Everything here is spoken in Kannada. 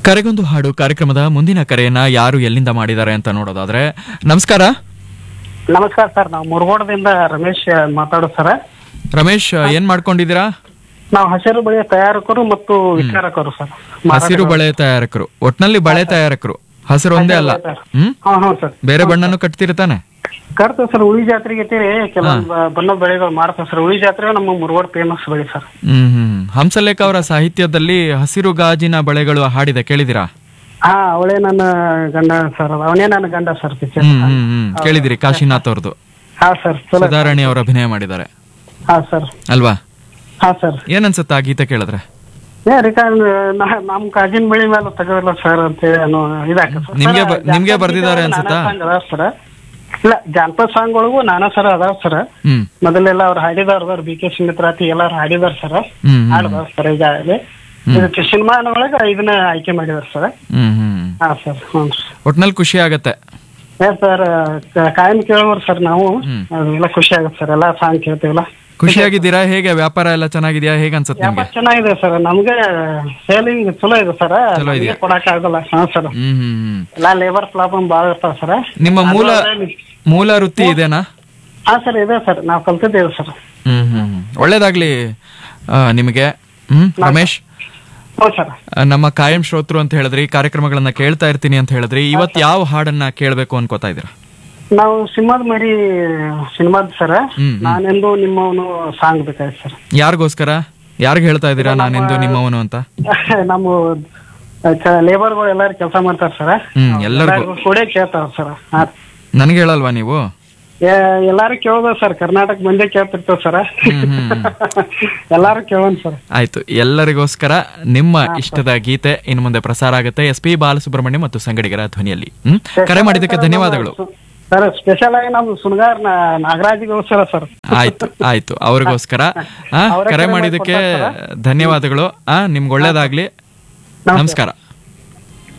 ಕರೆಗೊಂದು ಹಾಡು ಕಾರ್ಯಕ್ರಮದ ಮುಂದಿನ ಕರೆಯನ್ನ ಯಾರು ಎಲ್ಲಿಂದ ಮಾಡಿದ್ದಾರೆ ಅಂತ ನೋಡೋದಾದ್ರೆ ನಮಸ್ಕಾರ ನಮಸ್ಕಾರ ಸರ್ ನಾವು ಮುರುಗೋಡದಿಂದ ರಮೇಶ್ ಮಾತಾಡೋದು ಸರ್ ರಮೇಶ್ ಏನ್ ಮಾಡ್ಕೊಂಡಿದ್ದೀರಾ ನಾವು ಹಸಿರು ಬಳೆಯ ತಯಾರಕರು ಮತ್ತು ವಿಚಾರಕರು ಸರ್ ಹಸಿರು ಬಳೆ ತಯಾರಕರು ಒಟ್ನಲ್ಲಿ ಬಳೆ ತಯಾರಕರು ಹಸಿರು ಒಂದೇ ಅಲ್ಲ ಹ್ಮ್ ಹಾ ಹಾ ಸರ್ ಬೇರೆ ಬಣ್ಣನೂ ಕಟ್ತಿರ್ತಾನೆ ಕರ್ತೇವೆ ಸರ್ ಉಳಿ ಜಾತ್ರೆಗೆ ಐತಿ ಕೆಲವೊಂದು ಬಣ್ಣ ಬೆಳೆಗಳು ಮಾಡ್ತೇವೆ ಸರ್ ಉಳಿ ಜಾತ್ರೆ ನಮ್ಮ ಮುರುಗೋಡ್ ಫೇಮಸ್ ಬೆಳೆ ಸರ್ ಹ್ಮ್ ಹ್ಮ್ ಹಂಸಲೇಖ ಅವರ ಸಾಹಿತ್ಯದಲ್ಲಿ ಹಸಿರು ಗಾಜಿನ ಬಳೆಗಳು ಹಾಡಿದೆ ಕೇಳಿದಿರಾ ಹಾ ಅವಳೇ ನನ್ನ ಗಂಡ ಸರ್ ಅವನೇ ನನ್ನ ಗಂಡ ಸರ್ ಪಿಕ್ಚರ್ ಹ್ಮ್ ಹ್ಮ್ ಹ್ಮ್ ಕೇಳಿದಿರಿ ಕಾಶಿನಾಥ್ ಅವ್ರದ್ದು ಹಾ ಸರ್ ಚಲೋ ಸುಧಾರಾಣಿ ಅವರು ಅಭಿನಯ ಮಾಡಿದ್ದಾರೆ ಹಾ ಸರ್ ಅಲ್ವಾ ಹಾ ಸರ್ ಏನನ್ಸುತ್ತೆ ಆ ಗೀತೆ ಕೇಳಿದ್ರೆ ಏ ರಿಕಾರ್ಡ್ ನಮ್ ಕಾಜಿನ ಬೆಳೆ ಮೇಲೆ ತಗೋಲ್ಲ ಸರ್ ಅಂತ ಹೇಳಿ ಅನ್ನೋ ಇದಾಕ ಸರ್ ನಿಮ್ಗೆ ಬ- ನಿಮ್ಗೆ ಬರ್ದಿದ್ದಾರೆ ಅನ್ಸುತ್ತಾ? ಸರ್ ಇಲ್ಲ ಜಾನಪದ ಸಾಂಗ್ ಒಳಗೂ ನಾನಾ ಸರ್ ಅದಾವ ಸರ್ ಹ್ಮ್ ಮೊದಲೆಲ್ಲ ಅವ್ರು ಹಾಡಿದವ್ರ ಬಿ ಕೆ ಸುಮಿತ್ರಾತಿ ಎಲ್ಲಾರು ಹಾಡಿದಾರ ಸರ್ ಹ್ಮ್ ಹ್ಮ್ ಹಾಡ್ದಾರ ಸರ್ ಈಗಾಗಲೇ ಇದಕ್ಕೆ ಸಿನಿಮಾನ ಒಳಗ ಇದನ್ನ ಆಯ್ಕೆ ಮಾಡಿದಾರ ಸರ್ ಹ್ಮ್ ಹ್ಮ್ ಹಾ ಸರ್ ಹ್ಞೂ ಸರ್ ಒಟ್ನಲ್ಲಿ ಖುಷಿ ಆಗತ್ತೆ ಏ ಸರ್ ಕಾಯಂ ಕೇಳೋರು ಸರ್ ನಾವು ಹ್ಮ್. ಅದೆಲ್ಲ ಖುಷಿ ಆಗುತ್ತೆ ಸರ್ ಎಲ್ಲಾ ಸಾಂಗ್ ಕೇಳ್ತೀವಲ್ಲ ಖುಷಿಯಾಗಿದ್ದೀರಾ ಹೇಗೆ ವ್ಯಾಪಾರ ಎಲ್ಲ ಚೆನ್ನಾಗಿದ್ಯಾ ಹೇಗೆ ಅನ್ಸುತ್ತೆ ನಿಮ್ಗೆ ವ್ಯಾಪಾರ ಚೆನ್ನಾಗಿದೆ ಸರ್ ನಮ್ಗೆ ಸೇಲಿಂಗ್ ಚಲೋ ಇದೆ ಸರ್ ಚಲೋ ಇದೆಯಾ? ಕೊಡಕ್ ಆಗಲ್ಲ ಹಾ ಸರ್ ಹ್ಮ್ ಹ್ಮ್ ಹ್ಮ್ ಎಲ್ಲಾ ಲೇಬರ್ ಪ್ರಾಬ್ಲಮ್ ಬಾಳ ಇರ್ತಾವ ಸರ್ ನಿಮ್ಮ ಮೂಲ ಮೂಲ ವೃತ್ತಿ ಇದೇನಾ ಹಾ ಸರ್ ಇದೆ ಸರ್ ನಾವು ಕಲ್ತಿದ್ದೇವೆ ಸರ್ ಹ್ಮ್ ಹ್ಮ್ ಹ್ಮ್. ಒಳ್ಳೇದಾಗ್ಲಿ ಆ, ನಿಮಗೆ ಹ್ಮ್ ರಮೇಶ್ ಹೌದು ಸರ್ ಆ, ನಮ್ಮ ಕಾಯಂ ಶ್ರೋತೃ ಅಂತ ಹೇಳಿದ್ರಿ ಕಾರ್ಯಕ್ರಮಗಳನ್ನ ಕೇಳ್ತಾ ಇರ್ತೀನಿ ಅಂತ ಹೇಳಿದ್ರಿ ಇವತ್ ಯಾವ ಹಾಡನ್ನ ಕೇಳ್ಬೇಕು ಅನ್ಕೋತಾ ಇದ್ದೀರಾ ನಾವು ಸಿನಿಮಾದ ಮರಿ ಸಿನಿಮಾದ ಸರ್ ಹ್ಮ್, ನಾನೆಂದು ನಿಮ್ಮವನು ಸಾಂಗ್ ಬೇಕಾಯ್ತು ಸರ್ ಯಾರಿಗೋಸ್ಕರ ಯಾರಿಗ್ ಹೇಳ್ತಾ ಇದ್ದೀರಾ ನಾನೆಂದು ನಿಮ್ಮವನು ಅಂತ ನಮ್ಮ ಲೇಬರ್ಗಳು ಎಲ್ಲಾರು ಕೆಲಸ ಮಾಡ್ತಾರ ಸರ್ ಹ್ಮ್ ಎಲ್ಲರಿಗೂ ಕೂಡ ಕೇಳ್ತಾರ ಸರ್ ನನ್ಗೆ ಹೇಳಲ್ವಾ ನೀವು ಎಲ್ಲಾರು ಕೇಳೋದ ಸರ್ ಕರ್ನಾಟಕ ಮಂದಿ ಕೇಳ್ತಿರ್ತಾವ ಸರ್ ಹ್ಮ್, ಹ್ಮ್, ಎಲ್ಲಾರು ಕೇಳೋನ್ ಸರ್ ಆಯ್ತು ಎಲ್ಲರಿಗೋಸ್ಕರ ನಿಮ್ಮ ಇಷ್ಟದ ಗೀತೆ ಇನ್ನು ಮುಂದೆ ಪ್ರಸಾರ ಆಗುತ್ತೆ ಎಸ್ ಪಿ ಬಾಲಸುಬ್ರಹ್ಮಣ್ಯ ಮತ್ತು ಸಂಗಡಿಗರ ಧ್ವನಿಯಲ್ಲಿ ಹ್ಮ್ ಕರೆ ಮಾಡಿದ್ದಕ್ಕೆ ಧನ್ಯವಾದಗಳು ಸರ್ ಸ್ಪೆಷಲ್ ಆಗಿ ನಮ್ ಸುಣಗಾರ್ ನಾಗರಾಜಿಗೋಸ್ಕರ ಸರ್ ಆಯ್ತು ಆಯ್ತು ಅವ್ರಿಗೋಸ್ಕರ ಆ, ಅವರೇ ಕರೆ ಕರೆ ಮಾಡಿದ್ದಕ್ಕೆ ಮಾಡ್ಕೊಡ್ತಾರೆ ಧನ್ಯವಾದಗಳು ಆ ನಿಮ್ಗೆ ಒಳ್ಳೇದಾಗ್ಲಿ ನಮಸ್ಕಾರ